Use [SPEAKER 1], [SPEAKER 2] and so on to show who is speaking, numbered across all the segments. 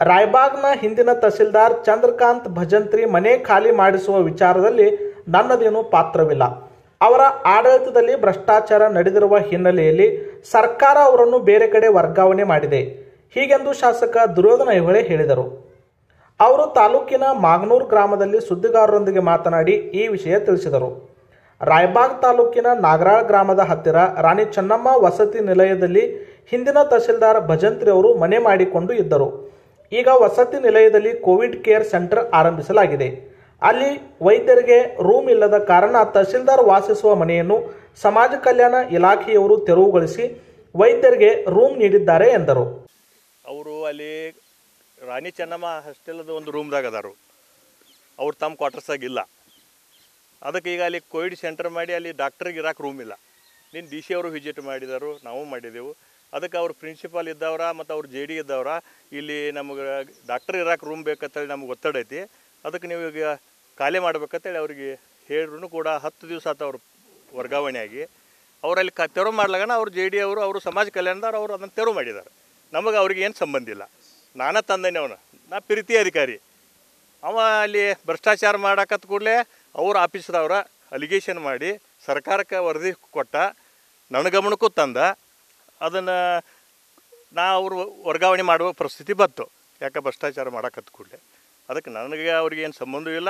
[SPEAKER 1] ರಾಯಬಾಗ್ನ ಹಿಂದಿನ ತಹಸೀಲ್ದಾರ್ ಚಂದ್ರಕಾಂತ್ ಭಜಂತ್ರಿ ಮನೆ ಖಾಲಿ ಮಾಡಿಸುವ ವಿಚಾರದಲ್ಲಿ ನನ್ನದೇನು ಪಾತ್ರವಿಲ್ಲ ಅವರ ಆಡಳಿತದಲ್ಲಿ ಭ್ರಷ್ಟಾಚಾರ ನಡೆದಿರುವ ಹಿನ್ನೆಲೆಯಲ್ಲಿ ಸರ್ಕಾರ ಅವರನ್ನು ಬೇರೆ ಕಡೆ ವರ್ಗಾವಣೆ ಮಾಡಿದೆ ಹೀಗೆಂದು ಶಾಸಕ ದುರ್ಯೋಧನ ಐಹೊಳೆ ಹೇಳಿದರು ಅವರು ತಾಲೂಕಿನ ಮಾಗನೂರು ಗ್ರಾಮದಲ್ಲಿ ಸುದ್ದಿಗಾರರೊಂದಿಗೆ ಮಾತನಾಡಿ ಈ ವಿಷಯ ತಿಳಿಸಿದರು ರಾಯಬಾಗ್ ತಾಲೂಕಿನ ನಾಗರಾಳ್ ಗ್ರಾಮದ ಹತ್ತಿರ ರಾಣಿ ಚೆನ್ನಮ್ಮ ವಸತಿ ನಿಲಯದಲ್ಲಿ ಹಿಂದಿನ ತಹಸೀಲ್ದಾರ್ ಭಜಂತ್ರಿ ಅವರು ಮನೆ ಮಾಡಿಕೊಂಡು ಇದ್ದರು ಈಗ ವಸತಿ ನಿಲಯದಲ್ಲಿ ಕೋವಿಡ್ ಕೇರ್ ಸೆಂಟರ್ ಆರಂಭಿಸಲಾಗಿದೆ ಅಲ್ಲಿ ವೈದ್ಯರಿಗೆ ರೂಮ್ ಇಲ್ಲದ ಕಾರಣ ತಹಸೀಲ್ದಾರ್ ವಾಸಿಸುವ ಮನೆಯನ್ನು ಸಮಾಜ ಕಲ್ಯಾಣ ಇಲಾಖೆಯವರು ತೆರವುಗೊಳಿಸಿ ವೈದ್ಯರಿಗೆ ರೂಮ್ ನೀಡಿದ್ದಾರೆ ಎಂದರು
[SPEAKER 2] ಅವರು ಅಲ್ಲಿ ರಾಣಿ ಚೆನ್ನಮ್ಮ ಹಾಸ್ಟೆಲ್ದ ಒಂದು ರೂಮ್ದಾಗ ಅದಾರು ಅವ್ರು ತಮ್ಮ ಕ್ವಾರ್ಟರ್ಸಾಗ ಇಲ್ಲ ಅದಕ್ಕೆ ಈಗ ಅಲ್ಲಿ ಕೋವಿಡ್ ಸೆಂಟರ್ ಮಾಡಿ ಅಲ್ಲಿ ಡಾಕ್ಟ್ರಿಗೆ ಇರಕ್ಕೆ ರೂಮ್ ಇಲ್ಲ ನೀನು ಡಿ ಸಿ ಅವರು ವಿಸಿಟ್ ಮಾಡಿದರು ನಾವು ಮಾಡಿದೆವು ಅದಕ್ಕೆ ಅವ್ರು ಪ್ರಿನ್ಸಿಪಾಲ್ ಇದ್ದವ್ರ ಮತ್ತು ಅವ್ರು ಜೆ ಡಿ ಇದ್ದವ್ರ ಇಲ್ಲಿ ನಮಗೆ ಡಾಕ್ಟರ್ ಇರಕ್ಕೆ ರೂಮ್ ಬೇಕಂತೇಳಿ ನಮ್ಗೆ ಒತ್ತಡ ಐತಿ ಅದಕ್ಕೆ ನೀವು ಈಗ ಖಾಲಿ ಮಾಡ್ಬೇಕಂತೇಳಿ ಅವ್ರಿಗೆ ಹೇಳ್ರು ಕೂಡ ಹತ್ತು ದಿವಸ ಆತ ಅವ್ರು ವರ್ಗಾವಣೆ ಆಗಿ ಅವರಲ್ಲಿ ಕ ತೆರವು ಮಾಡ್ಲಾಗಣ ಅವ್ರು ಜೆ ಡಿ ಅವರು ಅವರು ಸಮಾಜ ಕಲ್ಯಾಣದವ್ರು ಅವರು ಅದನ್ನು ತೆರವು ಮಾಡಿದ್ದಾರೆ ನಮಗೆ ಅವ್ರಿಗೆ ಏನು ಸಂಬಂಧ ಇಲ್ಲ ನಾನೇ ತಂದೇನೆ ಅವನು ನಾ ಪ್ರೀತಿ ಅಧಿಕಾರಿ ಅವ ಅಲ್ಲಿ ಭ್ರಷ್ಟಾಚಾರ ಮಾಡಕತ್ ಕೂಡಲೇ ಅವ್ರ ಆಫೀಸ್ದವ್ರ ಅಲಿಗೇಷನ್ ಮಾಡಿ ಸರ್ಕಾರಕ್ಕೆ ವರದಿ ಕೊಟ್ಟ ನನ್ನ ಗಮನಕ್ಕೂ ತಂದ ಅದನ್ನು ನಾ ಅವರು ವರ್ಗಾವಣೆ ಮಾಡುವ ಪರಿಸ್ಥಿತಿ ಬಂತು ಯಾಕೆ ಭ್ರಷ್ಟಾಚಾರ ಮಾಡಕತ್ ಕೂಡಲೇ ಅದಕ್ಕೆ ನನಗೆ ಅವ್ರಿಗೆ ಏನು ಸಂಬಂಧ ಇಲ್ಲ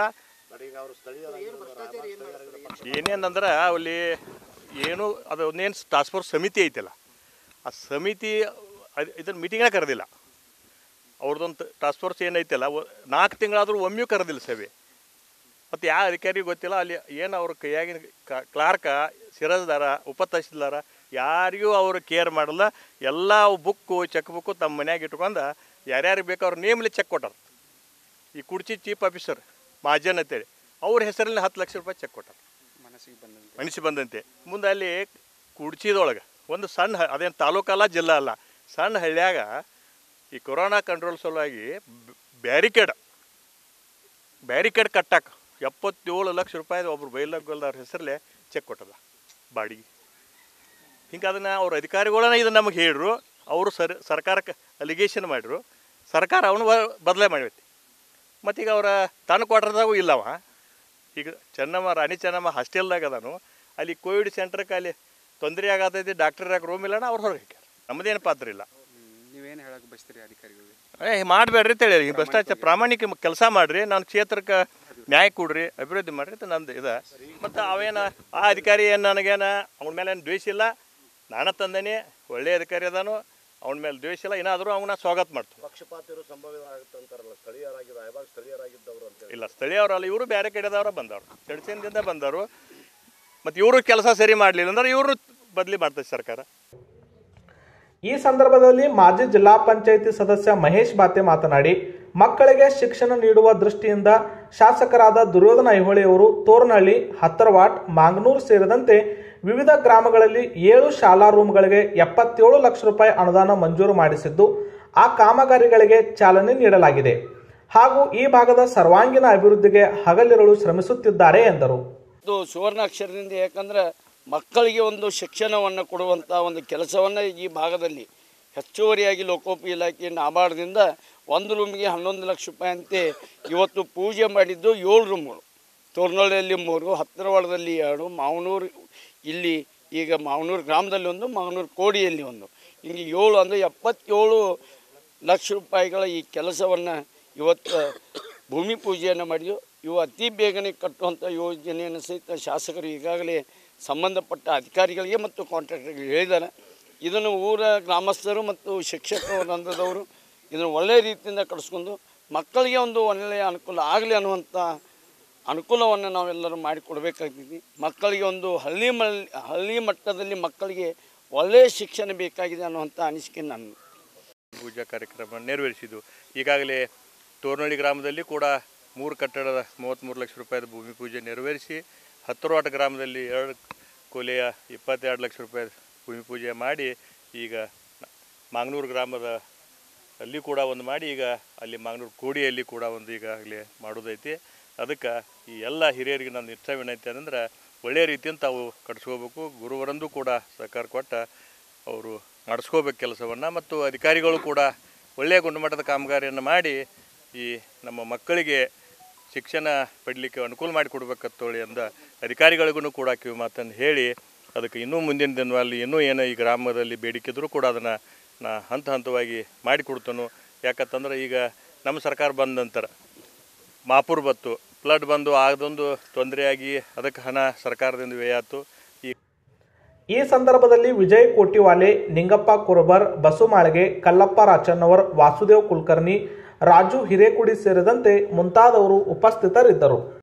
[SPEAKER 2] ಏನೇನಂದ್ರೆ ಅಲ್ಲಿ ಏನು ಅದು ಒಂದೇನು ಟಾಸ್ಕ್ ಫೋರ್ಸ್ ಸಮಿತಿ ಐತಲ್ಲ ಆ ಸಮಿತಿ ಇದನ್ನು ಮೀಟಿಂಗ್ನ ಕರೆದಿಲ್ಲ ಅವ್ರದ್ದೊಂದು ಟಾಸ್ಕ್ ಫೋರ್ಸ್ ಏನೈತಲ್ಲ ನಾಲ್ಕು ತಿಂಗಳಾದರೂ ಒಮ್ಮೆಯೂ ಕರೆದಿಲ್ಲ ಸಭೆ ಮತ್ತು ಯಾವ ಅಧಿಕಾರಿಗೆ ಗೊತ್ತಿಲ್ಲ ಅಲ್ಲಿ ಏನು ಅವ್ರ ಕೈಯಾಗಿನ ಕ್ಲಾರ್ಕ ಸಿರಸ್ದಾರ ಉಪ ತಹಸೀಲ್ದಾರ ಯಾರಿಗೂ ಅವರು ಕೇರ್ ಮಾಡಲ್ಲ ಎಲ್ಲ ಬುಕ್ಕು ಚೆಕ್ ಬುಕ್ಕು ತಮ್ಮ ಮನ್ಯಾಗ ಇಟ್ಕೊಂಡು ಯಾರ್ಯಾರಿಗೆ ಬೇಕು ಅವ್ರ ನೇಮ್ಲಿ ಚೆಕ್ ಕೊಟ್ಟಾರ ಈ ಕುಡ್ಚಿ ಚೀಫ್ ಆಫೀಸರ್ ಮಹಾಜನ್ ಅಂತೇಳಿ ಅವ್ರ ಹೆಸರಲ್ಲಿ ಹತ್ತು ಲಕ್ಷ ರೂಪಾಯಿ ಚೆಕ್ ಕೊಟ್ಟಾರ
[SPEAKER 3] ಮನಸ್ಸಿಗೆ ಬಂದಂತೆ
[SPEAKER 2] ಮನಸ್ಸು ಬಂದಂತೆ ಮುಂದೆ ಅಲ್ಲಿ ಕುಡ್ಚಿದೊಳಗೆ ಒಂದು ಸಣ್ಣ ಹ- ಅದೇನು ತಾಲೂಕಲ್ಲ ಜಿಲ್ಲಾ ಅಲ್ಲ ಸಣ್ಣ ಹಳ್ಳಿಯಾಗ ಈ ಕೊರೋನಾ ಕಂಟ್ರೋಲ್ ಸಲುವಾಗಿ ಬ್ಯಾರಿಕೇಡ್ ಬ್ಯಾರಿಕೇಡ್ ಕಟ್ಟಾಕ ಎಪ್ಪತ್ತೇಳು ಲಕ್ಷ ರೂಪಾಯಿ ಒಬ್ರು ಬೈಲಗೋಲ್ದವ್ರ ಹೆಸರಲ್ಲೇ ಚೆಕ್ ಕೊಟ್ಟದ ಬಾಡಿಗೆ ಹಿಂಗೆ ಅದನ್ನು ಅವ್ರ ಅಧಿಕಾರಿಗಳನ್ನ ಇದು ನಮಗೆ ಹೇಳ್ರು ಅವರು ಸರ್ ಸರ್ಕಾರಕ್ಕೆ ಅಲಿಗೇಷನ್ ಮಾಡಿರು ಸರ್ಕಾರ ಅವನು ಬದಲಾವಣೆ ಮಾಡೈತಿ ಮತ್ತೀಗ ಅವರ ತನ್ನ ಕ್ವಾರ್ಟರ್ದಾಗೂ ಇಲ್ಲವ ಈಗ ಚೆನ್ನಮ್ಮ ರಾಣಿ ಚೆನ್ನಮ್ಮ ಹಾಸ್ಟೆಲ್ದಾಗ ಅದಾನು ಅಲ್ಲಿ ಕೋವಿಡ್ ಸೆಂಟ್ರಕ್ಕೆ ಅಲ್ಲಿ ತೊಂದರೆ ಆಗತೈತಿ ಡಾಕ್ಟರ್ಯಾಗ ರೂಮ್ ಇಲ್ಲನ ಅವ್ರು ಹೊರಗೆ ಹಾಕ್ಯಾರ ನಮ್ಮದೇನು ಪಾತ್ರ ಇಲ್ಲ
[SPEAKER 3] ನೀವೇನು ಹೇಳಕ್ಕೆ ಬಯಸ್ತೀರಿ ಅಧಿಕಾರಿಗಳಿಗೆ
[SPEAKER 2] ಏ ಮಾಡಬೇಡ್ರಿ ಅಂತ ಹೇಳಿ ಭ್ರಷ್ಟಾಚಾರ ಪ್ರಾಮಾಣಿಕ ಕೆಲಸ ಮಾಡಿರಿ ನಾನು ಕ್ಷೇತ್ರಕ್ಕೆ ನ್ಯಾಯ ಕೊಡ್ರಿ ಅಭಿವೃದ್ಧಿ ಮಾಡಿರಿ ಅಂತ ನಂದು ಇದೆ ಮತ್ತು ಅವೇನ ಆ ಅಧಿಕಾರಿ ಏನು ನನಗೇನ ಅವನ ಮೇಲೆ ಏನು ದ್ವೇಷ ಇಲ್ಲ ನಾನ ತಂದೇನೆ ಒಳ್ಳೆ ಅಧಿಕಾರಿ ಅದಾನು ಅವನ ಮೇಲೆ ದ್ವೇಷ ಇಲ್ಲ ಏನಾದರೂ ಅವನ ಸ್ವಾಗತ ಮಾಡ್ತು
[SPEAKER 4] ಪಕ್ಷಪಾತಿರು ಸಂಭವ ಆಗುತ್ತೆ ಅಂತಾರಲ್ಲ ಸ್ಥಳೀಯರಾಗಿ ರಾಯಬಾಗ್ ಸ್ಥಳೀಯರಾಗಿದ್ದವರು ಅಂತ
[SPEAKER 2] ಇಲ್ಲ ಸ್ಥಳೀಯರಲ್ಲ ಇವರು ಬೇರೆ ಕಡೆದವ್ರ ಬಂದವರು ಚಡ್ಚನ್ದಿಂದ ಬಂದವರು ಮತ್ತು ಇವರು ಕೆಲಸ ಸರಿ ಮಾಡಲಿಲ್ಲ ಅಂದ್ರೆ ಇವರು ಬದಲಿ ಮಾಡ್ತದೆ ಸರ್ಕಾರ
[SPEAKER 1] ಈ ಸಂದರ್ಭದಲ್ಲಿ ಮಾಜಿ ಜಿಲ್ಲಾ ಪಂಚಾಯಿತಿ ಸದಸ್ಯ ಮಹೇಶ್ ಬಾತೆ ಮಾತನಾಡಿ ಮಕ್ಕಳಿಗೆ ಶಿಕ್ಷಣ ನೀಡುವ ದೃಷ್ಟಿಯಿಂದ ಶಾಸಕರಾದ ದುರ್ಯೋಧನ ಐಹೊಳೆಯವರು ತೋರ್ನಹಳ್ಳಿ ಹತ್ತರವಾಟ್ ಮಾಂಗನೂರು ಸೇರಿದಂತೆ ವಿವಿಧ ಗ್ರಾಮಗಳಲ್ಲಿ ಏಳು ಶಾಲಾ ರೂಮ್ಗಳಿಗೆ ಎಪ್ಪತ್ತೇಳು ಲಕ್ಷ ರೂಪಾಯಿ ಅನುದಾನ ಮಂಜೂರು ಮಾಡಿಸಿದ್ದು ಆ ಕಾಮಗಾರಿಗಳಿಗೆ ಚಾಲನೆ ನೀಡಲಾಗಿದೆ ಹಾಗೂ ಈ ಭಾಗದ ಸರ್ವಾಂಗೀಣ ಅಭಿವೃದ್ಧಿಗೆ ಹಗಲಿರುಳು ಶ್ರಮಿಸುತ್ತಿದ್ದಾರೆ ಎಂದರು
[SPEAKER 5] ಇದು ಸುವರ್ಣಾಕ್ಷರದಿಂದ ಯಾಕಂದ್ರೆ ಮಕ್ಕಳಿಗೆ ಒಂದು ಶಿಕ್ಷಣವನ್ನು ಕೊಡುವಂಥ ಒಂದು ಕೆಲಸವನ್ನು ಈ ಭಾಗದಲ್ಲಿ ಹೆಚ್ಚುವರಿಯಾಗಿ ಲೋಕೋಪಿ ಇಲಾಖೆ ನಾಬಾರ್ಡ್ದಿಂದ ಒಂದು ರೂಮಿಗೆ ಹನ್ನೊಂದು ಲಕ್ಷ ರೂಪಾಯಿ ಅಂತೆ ಇವತ್ತು ಪೂಜೆ ಮಾಡಿದ್ದು ಏಳು ರೂಮ್ಗಳು ತೋರ್ನಳ್ಳಿಯಲ್ಲಿ ಮೂರು ಹತ್ತಿರವಾಡದಲ್ಲಿ ಎರಡು ಮಾವನೂರು ಇಲ್ಲಿ ಈಗ ಮಾವನೂರು ಗ್ರಾಮದಲ್ಲಿ ಒಂದು ಮಾವನೂರು ಕೋಡಿಯಲ್ಲಿ ಒಂದು ಹಿಂಗೆ ಏಳು ಅಂದರೆ ಎಪ್ಪತ್ತೇಳು ಲಕ್ಷ ರೂಪಾಯಿಗಳ ಈ ಕೆಲಸವನ್ನು ಇವತ್ತು ಭೂಮಿ ಪೂಜೆಯನ್ನು ಮಾಡಿದ್ವು ಇವು ಅತಿ ಬೇಗನೆ ಕಟ್ಟುವಂಥ ಯೋಜನೆಯನ್ನು ಸಹಿತ ಶಾಸಕರು ಈಗಾಗಲೇ ಸಂಬಂಧಪಟ್ಟ ಅಧಿಕಾರಿಗಳಿಗೆ ಮತ್ತು ಕಾಂಟ್ರಾಕ್ಟರ್ಗಳಿಗೆ ಹೇಳಿದ್ದಾರೆ ಇದನ್ನು ಊರ ಗ್ರಾಮಸ್ಥರು ಮತ್ತು ಶಿಕ್ಷಕ ವೃಂದದವರು ಇದನ್ನು ಒಳ್ಳೆಯ ರೀತಿಯಿಂದ ಕಟ್ಸ್ಕೊಂಡು ಮಕ್ಕಳಿಗೆ ಒಂದು ಒಳ್ಳೆಯ ಅನುಕೂಲ ಆಗಲಿ ಅನ್ನುವಂಥ ಅನುಕೂಲವನ್ನು ನಾವೆಲ್ಲರೂ ಮಾಡಿಕೊಡ್ಬೇಕಾಗ್ತೈತಿ ಮಕ್ಕಳಿಗೆ ಒಂದು ಹಳ್ಳಿ ಮಲ್ ಹಳ್ಳಿ ಮಟ್ಟದಲ್ಲಿ ಮಕ್ಕಳಿಗೆ ಒಳ್ಳೆಯ ಶಿಕ್ಷಣ ಬೇಕಾಗಿದೆ ಅನ್ನುವಂಥ ಅನಿಸಿಕೆ ನನ್ನ
[SPEAKER 2] ಪೂಜಾ ಕಾರ್ಯಕ್ರಮ ನೆರವೇರಿಸಿದ್ದು ಈಗಾಗಲೇ ತೋರ್ನಳ್ಳಿ ಗ್ರಾಮದಲ್ಲಿ ಕೂಡ ಮೂರು ಕಟ್ಟಡದ ಮೂವತ್ತ್ಮೂರು ಲಕ್ಷ ರೂಪಾಯಿದ ಭೂಮಿ ಪೂಜೆ ನೆರವೇರಿಸಿ ಹತ್ತರವಾಟ ಗ್ರಾಮದಲ್ಲಿ ಎರಡು ಕೊಲೆಯ ಇಪ್ಪತ್ತೆರಡು ಲಕ್ಷ ರೂಪಾಯಿ ಭೂಮಿ ಪೂಜೆ ಮಾಡಿ ಈಗ ಮಾಂಗನೂರು ಗ್ರಾಮದ ಅಲ್ಲಿ ಕೂಡ ಒಂದು ಮಾಡಿ ಈಗ ಅಲ್ಲಿ ಮಾಂಗನೂರು ಕೋಡಿಯಲ್ಲಿ ಕೂಡ ಒಂದು ಈಗಾಗಲೇ ಮಾಡೋದೈತಿ ಅದಕ್ಕೆ ಈ ಎಲ್ಲ ಹಿರಿಯರಿಗೆ ನನ್ನ ಇಷ್ಟ ವಿನಂತಿ ಅಂದ್ರೆ ಒಳ್ಳೆಯ ರೀತಿಯಿಂದ ತಾವು ಕಟ್ಸ್ಕೋಬೇಕು ಗುರುವರಂದು ಕೂಡ ಸಹಕಾರ ಕೊಟ್ಟ ಅವರು ಮಾಡಿಸ್ಕೋಬೇಕು ಕೆಲಸವನ್ನು ಮತ್ತು ಅಧಿಕಾರಿಗಳು ಕೂಡ ಒಳ್ಳೆಯ ಗುಣಮಟ್ಟದ ಕಾಮಗಾರಿಯನ್ನು ಮಾಡಿ ಈ ನಮ್ಮ ಮಕ್ಕಳಿಗೆ ಶಿಕ್ಷಣ ಪಡಲಿಕ್ಕೆ ಅನುಕೂಲ ಮಾಡಿಕೊಡ್ಬೇಕತ್ತೇಳಿ ಅಂದ ಅಧಿಕಾರಿಗಳಿಗೂ ಕೂಡ ಕಿವಿ ಮಾತನ್ನು ಹೇಳಿ ಅದಕ್ಕೆ ಇನ್ನೂ ಮುಂದಿನ ದಿನದಲ್ಲಿ ಇನ್ನೂ ಏನೋ ಈ ಗ್ರಾಮದಲ್ಲಿ ಬೇಡಿಕೆ ಇದ್ರೂ ಕೂಡ ಅದನ್ನು ನಾ ಹಂತ ಹಂತವಾಗಿ ಮಾಡಿಕೊಡ್ತಾನು ಯಾಕಂತಂದ್ರೆ ಈಗ ನಮ್ಮ ಸರ್ಕಾರ ಬಂದ ನಂತರ ಮಾಪುರ್ ಬತ್ತು ಫ್ಲಡ್ ಬಂದು ಅದೊಂದು ತೊಂದರೆಯಾಗಿ ಅದಕ್ಕೆ ಹಣ ಸರ್ಕಾರದಿಂದ ವ್ಯಯ ಆಯ್ತು ಈ
[SPEAKER 1] ಈ ಸಂದರ್ಭದಲ್ಲಿ ವಿಜಯ್ ಕೋಟಿವಾಲೆ ನಿಂಗಪ್ಪ ಕುರುಬರ್ ಬಸುಮಾಳ್ಗೆ ಕಲ್ಲಪ್ಪ ರಾಚನ್ನವರ್ ವಾಸುದೇವ್ ಕುಲಕರ್ಣಿ ರಾಜು ಹಿರೇಕುಡಿ ಸೇರಿದಂತೆ ಮುಂತಾದವರು ಉಪಸ್ಥಿತರಿದ್ದರು